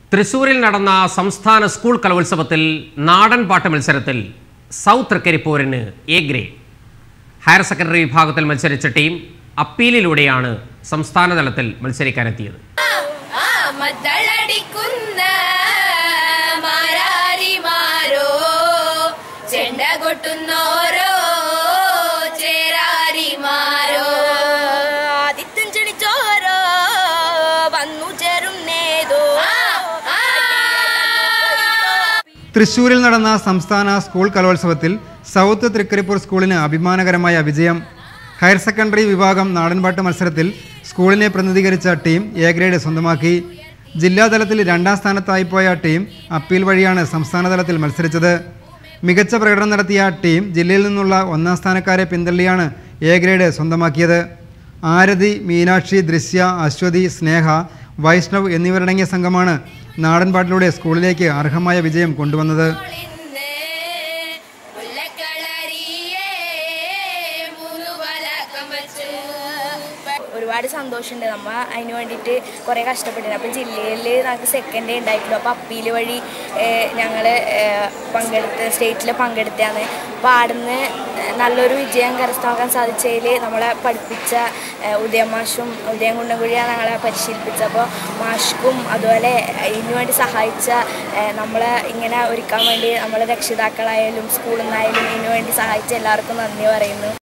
തൃശൂരിൽ നടന്ന സംസ്ഥാന സ്കൂൾ കലോത്സവത്തിൽ നാടൻ പാട്ട് മത്സരത്തിൽ സൗത്ത് തൃക്കരിപ്പൂരിന് എ ഗ്രേഡ് ഹയർ സെക്കൻഡറി വിഭാഗത്തിൽ മത്സരിച്ച ടീം അപ്പീലിലൂടെയാണ് സംസ്ഥാന തലത്തിൽ മത്സരിക്കാനെത്തിയത് ആ മദ്ദളടിക്കുന്ന മാരാരിമാരോ ചെണ്ട കൊട്ടുന്നോരോ ചേരാരിമാരോ ആദിത്യൻ ചണിച്ചോരോ വന്നു ചേരുന്നേതോ തൃശൂരിൽ നടന്ന സംസ്ഥാന സ്കൂൾ കലോത്സവത്തിൽ സൗത്ത് തൃക്കരിപ്പൂർ സ്കൂളിന് അഭിമാനകരമായ വിജയം ഹയർ സെക്കൻഡറി വിഭാഗം നാടൻപാട്ട് മത്സരത്തിൽ സ്കൂളിനെ പ്രതിനിധീകരിച്ച ടീം എ ഗ്രേഡ് സ്വന്തമാക്കി ജില്ലാതലത്തിൽ രണ്ടാം സ്ഥാനത്തായി പോയ ടീം അപ്പീൽ വഴിയാണ് സംസ്ഥാന തലത്തിൽ മത്സരിച്ചത് മികച്ച പ്രകടനം നടത്തിയ ടീം ജില്ലയിൽ നിന്നുള്ള ഒന്നാം സ്ഥാനക്കാരെ പിന്തള്ളിയാണ് എ ഗ്രേഡ് സ്വന്തമാക്കിയത് ആരതി മീനാക്ഷി ദൃശ്യ അശ്വതി സ്നേഹ വൈഷ്ണവ് എന്നിവരടങ്ങിയ സംഘമാണ് നാടൻപാട്ടിലൂടെ സ്കൂളിലേക്ക് അർഹമായ വിജയം കൊണ്ടുവന്നത് ഇന്ന് മുല്ലക്കളരിയേ മൂന്നു വലക്കം വച്ചു ഒരുപാട് സന്തോഷമുണ്ട് നമ്മ അതിന് വേണ്ടിയിട്ട് കുറേ കഷ്ടപ്പെട്ടിട്ടുണ്ട് അപ്പോൾ ജില്ലയിൽ നമുക്ക് സെക്കൻഡ് ഉണ്ടായിട്ടുള്ളൂ അപ്പോൾ അപ്പീൽ വഴി ഞങ്ങൾ പങ്കെടുത്ത് സ്റ്റേറ്റിൽ പങ്കെടുത്തതാണ് അപ്പോൾ അവിടുന്ന് നല്ലൊരു വിജയം കരസ്ഥമാക്കാൻ സാധിച്ചതിൽ നമ്മളെ പഠിപ്പിച്ച ഏഹ്, ഉദയ മാഷും ഉദയം കുണ്ടൻകുഴിയാണ് ഞങ്ങളെ പരിശീലിപ്പിച്ചത് അപ്പോൾ മാഷ്ക്കും അതുപോലെ ഇതിനു വേണ്ടി സഹായിച്ച ഏഹ്, നമ്മളെ ഇങ്ങനെ ഒരുക്കാൻ വേണ്ടി നമ്മളെ രക്ഷിതാക്കളായാലും സ്കൂളിൽ നിന്നായാലും ഇതിനു വേണ്ടി സഹായിച്ച എല്ലാവർക്കും നന്ദി പറയുന്നു